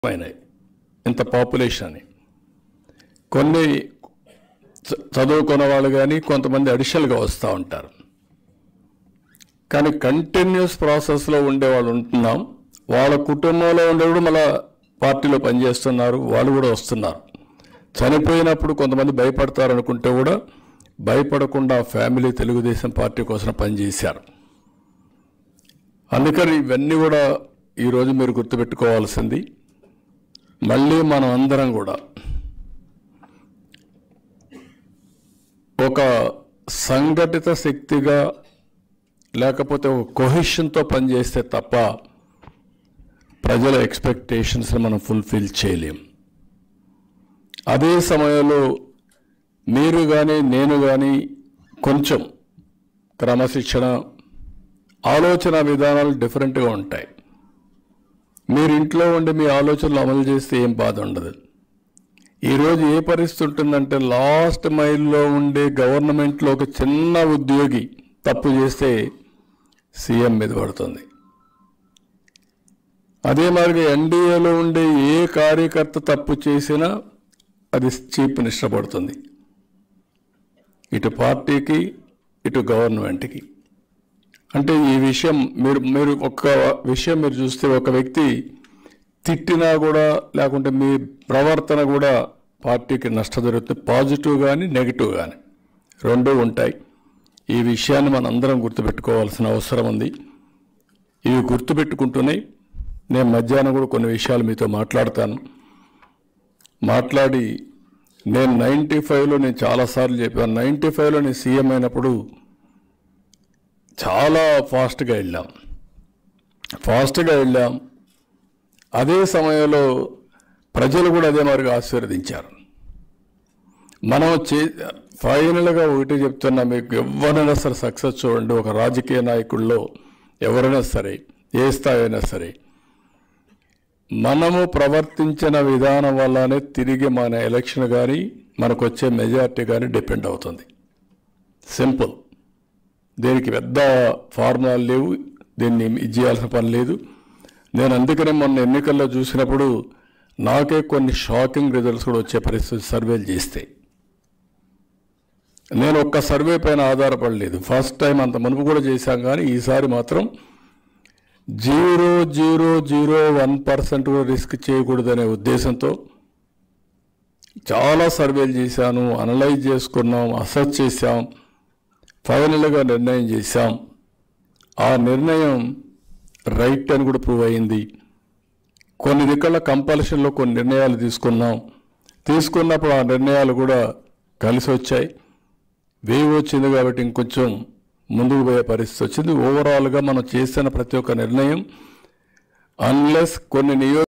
అయినాయి ఇంత పాపులేషన్ అని కొన్ని చ- చదువుకున్న వాళ్ళు కానీ కొంతమంది అడిషనల్గా వస్తూ ఉంటారు కానీ కంటిన్యూస్ ప్రాసెస్లో ఉండే వాళ్ళు ఉంటున్నాం వాళ్ళ కుటుంబంలో ఉండేవాడు మళ్ళా పార్టీలో పనిచేస్తున్నారు వాళ్ళు కూడా వస్తున్నారు చనిపోయినప్పుడు కొంతమంది భయపడతారు అనుకుంటే కూడా భయపడకుండా ఫ్యామిలీ తెలుగుదేశం పార్టీ కోసం పనిచేశారు అందుకని ఇవన్నీ కూడా ఈరోజు మీరు గుర్తుపెట్టుకోవాల్సింది మళ్ళీ మనం అందరం కూడా ఒక సంఘటిత శక్తిగా లేకపోతే ఒక కొహిషన్తో పనిచేస్తే తప్ప ప్రజల ఎక్స్పెక్టేషన్స్ని మనం ఫుల్ఫిల్ చేయలేం అదే సమయంలో మీరు కానీ నేను కానీ కొంచెం క్రమశిక్షణ ఆలోచన విధానాలు డిఫరెంట్గా ఉంటాయి మీరు ఇంట్లో ఉండి మీ ఆలోచనలు అమలు చేస్తే ఏం బాధ ఉండదు ఈరోజు ఏ పరిస్థితి ఉంటుందంటే లాస్ట్ మైల్లో ఉండే గవర్నమెంట్లో ఒక చిన్న ఉద్యోగి తప్పు చేస్తే సీఎం మీద పడుతుంది అదే మాదిరిగా ఎన్డీఏలో ఉండే ఏ కార్యకర్త తప్పు చేసినా అది చీఫ్ మినిస్టర్ పడుతుంది ఇటు పార్టీకి ఇటు గవర్నమెంట్కి అంటే ఈ విషయం మీరు మీరు ఒక్క విషయం మీరు చూస్తే ఒక వ్యక్తి తిట్టినా కూడా లేకుంటే మీ ప్రవర్తన కూడా పార్టీకి నష్ట జరుగుతుంది పాజిటివ్ కానీ నెగిటివ్ కానీ రెండూ ఉంటాయి ఈ విషయాన్ని మనం అందరం గుర్తుపెట్టుకోవాల్సిన అవసరం ఉంది ఇవి గుర్తుపెట్టుకుంటూనే నేను మధ్యాహ్నం కూడా కొన్ని విషయాలు మీతో మాట్లాడతాను మాట్లాడి నేను నైంటీ ఫైవ్లో నేను చాలాసార్లు చెప్పాను నైంటీ ఫైవ్లో నేను సీఎం అయినప్పుడు చాలా ఫాస్ట్గా వెళ్ళాం ఫాస్ట్గా వెళ్ళాం అదే సమయంలో ప్రజలు కూడా అదే మాదిరిగా ఆశీర్వదించారు మనం చే ఫైనల్గా ఒకటి చెప్తున్నా మీకు ఎవరైనా సరే సక్సెస్ చూడండి ఒక రాజకీయ నాయకుల్లో ఎవరైనా సరే ఏ స్థాయి అయినా సరే మనము ప్రవర్తించిన విధానం వల్లనే తిరిగి మన ఎలక్షన్ కానీ మనకు వచ్చే మెజార్టీ కానీ డిపెండ్ అవుతుంది సింపుల్ దీనికి పెద్ద ఫార్ములాలు లేవు దీన్ని ఇది చేయాల్సిన పని లేదు నేను అందుకనే మొన్న ఎన్నికల్లో చూసినప్పుడు నాకే కొన్ని షాకింగ్ రిజల్ట్స్ కూడా వచ్చే పరిస్థితి సర్వేలు చేస్తే నేను ఒక్క సర్వే పైన ఆధారపడలేదు ఫస్ట్ టైం అంత మునుపు కూడా చేశాం కానీ ఈసారి మాత్రం zero zero zero one percent కూడా రిస్క్ చేయకూడదనే ఉద్దేశంతో చాలా సర్వేలు చేశాను అనలైజ్ చేసుకున్నాం అసెస్ చేశాం ఫైనల్గా నిర్ణయం చేశాం ఆ నిర్ణయం రైట్ అని కూడా ప్రూవ్ అయింది కొన్ని దిక్కల కంపల్షన్లో కొన్ని నిర్ణయాలు తీసుకున్నాం తీసుకున్నప్పుడు ఆ నిర్ణయాలు కూడా కలిసి వచ్చాయి వేవ్ వచ్చింది కాబట్టి ఇంకొంచెం ముందుకు పోయే పరిస్థితి వచ్చింది ఓవరాల్గా మనం చేసిన ప్రతి ఒక్క నిర్ణయం అన్లెస్ కొన్ని నియో